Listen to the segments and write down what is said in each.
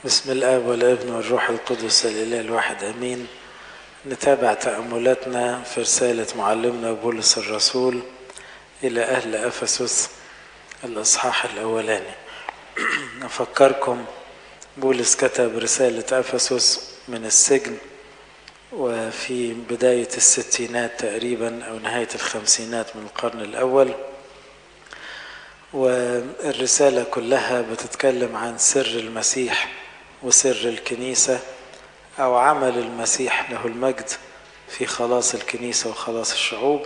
بسم الاب والابن والروح القدس الاله الواحد امين نتابع تاملاتنا في رساله معلمنا بولس الرسول الى اهل افسس الاصحاح الاولاني افكركم بولس كتب رساله افسس من السجن وفي بدايه الستينات تقريبا او نهايه الخمسينات من القرن الاول والرسالة كلها بتتكلم عن سر المسيح وسر الكنيسة أو عمل المسيح له المجد في خلاص الكنيسة وخلاص الشعوب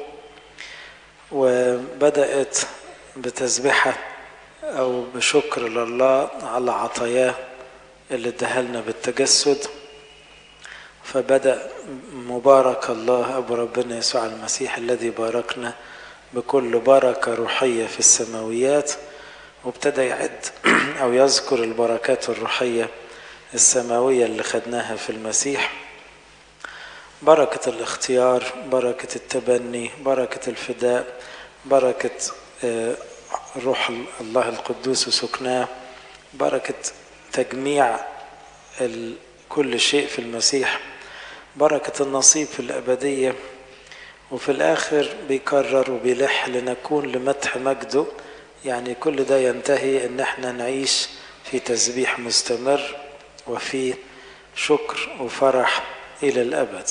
وبدأت بتسبحة أو بشكر لله على عطاياه اللي ادهلنا بالتجسد فبدأ مبارك الله أبو ربنا يسوع المسيح الذي باركنا بكل بركة روحية في السماويات وابتدى يعد أو يذكر البركات الروحية السماوية اللي خدناها في المسيح بركة الاختيار بركة التبني بركة الفداء بركة روح الله القدوس وسكناه بركة تجميع كل شيء في المسيح بركة النصيب في الأبدية وفي الآخر بيكرر وبيلح لنكون لمدح مجده يعني كل ده ينتهي ان احنا نعيش في تسبيح مستمر وفي شكر وفرح الى الابد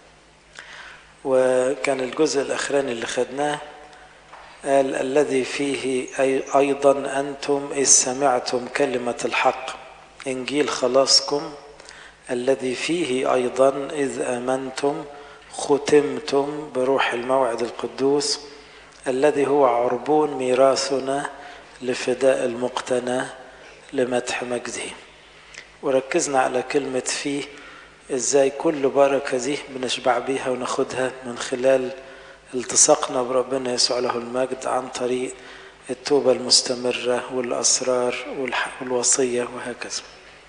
وكان الجزء الاخراني اللي خدناه قال الذي فيه أي ايضا انتم اذ سمعتم كلمه الحق انجيل خلاصكم الذي فيه ايضا اذ امنتم ختمتم بروح الموعد القدوس الذي هو عربون ميراثنا لفداء المقتنى لمدح مجده وركزنا على كلمة فيه ازاي كل بركة دي بنشبع بيها وناخدها من خلال التصاقنا بربنا يسوع له المجد عن طريق التوبة المستمرة والأسرار والوصية وهكذا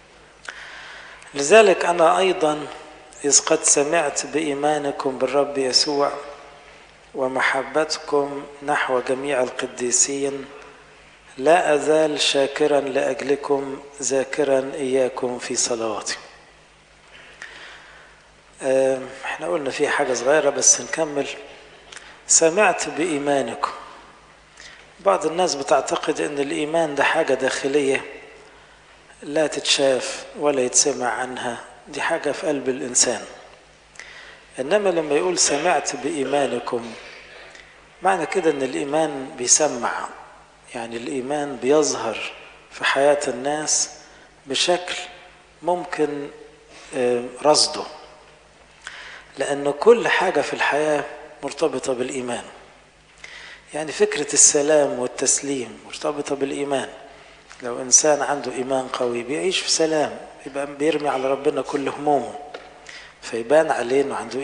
لذلك أنا أيضا إذ قد سمعت بإيمانكم بالرب يسوع ومحبتكم نحو جميع القديسين لا أزال شاكرا لأجلكم ذاكرا إياكم في صلواتي احنا قلنا في حاجة صغيرة بس نكمل سمعت بإيمانكم بعض الناس بتعتقد ان الإيمان ده حاجة داخلية لا تتشاف ولا يتسمع عنها دي حاجة في قلب الإنسان إنما لما يقول سمعت بإيمانكم معنى كده إن الإيمان بيسمع يعني الإيمان بيظهر في حياة الناس بشكل ممكن رصده لأن كل حاجة في الحياة مرتبطة بالإيمان يعني فكرة السلام والتسليم مرتبطة بالإيمان لو إنسان عنده إيمان قوي بيعيش في سلام يبقى بيرمي على ربنا كل همومه فيبان عليه انه عنده